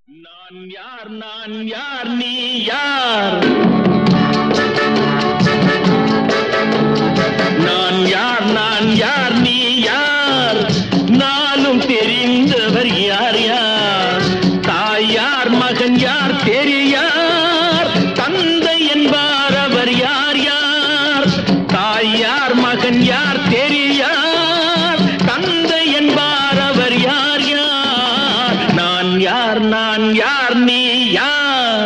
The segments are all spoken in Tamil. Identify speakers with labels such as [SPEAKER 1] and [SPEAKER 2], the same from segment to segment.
[SPEAKER 1] நான் யார் நான் யார் நீ யார் நான் யார் நான் யார் நீ யார் நானும் தெரிந்தவர் யார் யார் தாய் யார் மகன் யார் தெரியார் தந்தை என்பார் அவர் யார் யார் தாய் யார் மகன் யார் தெரியார் தந்தை என்பார் அவர் யார் யார் நான் யார் நான் யார் நீ யார்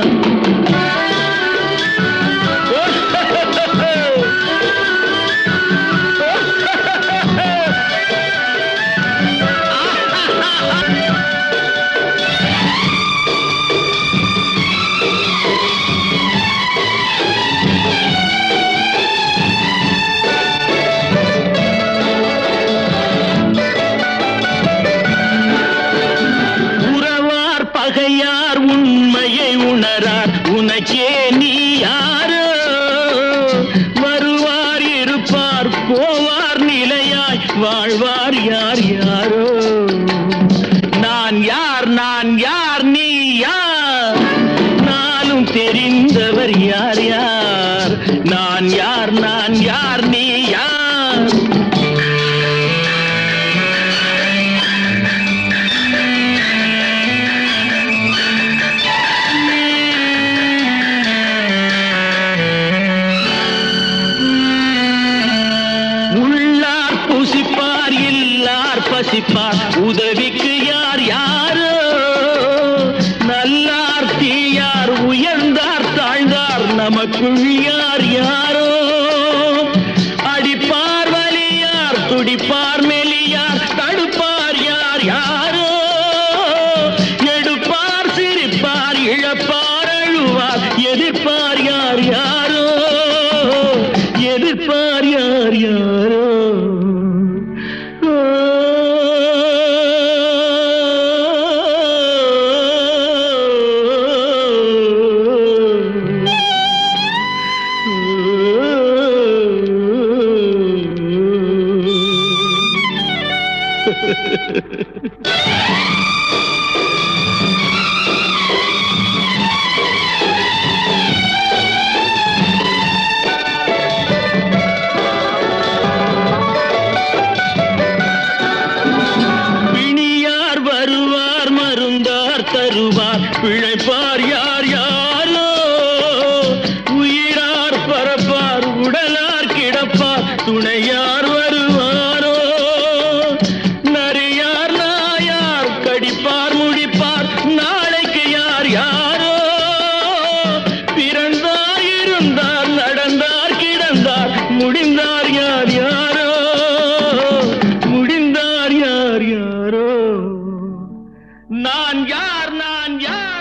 [SPEAKER 1] உறவார் பகையார் உண்மையை உணரார் உனக்கே நீ யாரோ வருவார் இருப்பார் போவார் நிலையாய் வாழ்வார் யார் யாரோ நான் யார் நான் யார் நீ யார் நானும் தெரிந்தவர் யார் யார் நான் யார் நான் யார் நீ யார் உள்ளார் புசிப்பார் இல்லார் பசிப்பார் உதவிக்கு யார் யாரோ நல்லார் தீயார் உயர்ந்தார் தாழ்ந்தார் நமக்குள் யார் யாரோ அடிப்பார் வலியார் துடிப்பார் மெலியார் தடுப்பார் யார் யாரோ எடுப்பார் சிரிப்பார் இழப்பார் அழுவார் எதிர்ப்பார் யார் யாரோ எதிர்ப்பார் யார் யாரோ பிணியார் வருவார் மருந்தார் தருவார் பிழைப்பார் யார் யாரோ உயிரார் பரப்பார் உடலார் கிடப்பார் துணையார் வருவாரோ நரியார் நாயார் கடிப்பார் முடிப்பார் நாளைக்கு யார் யாரோ பிறந்தார் இருந்தார் நடந்தார் கிடந்தார் முடிந்தார் யார் யாரோ முடிந்தார் யார் யாரோ நான் யார் நான் யார்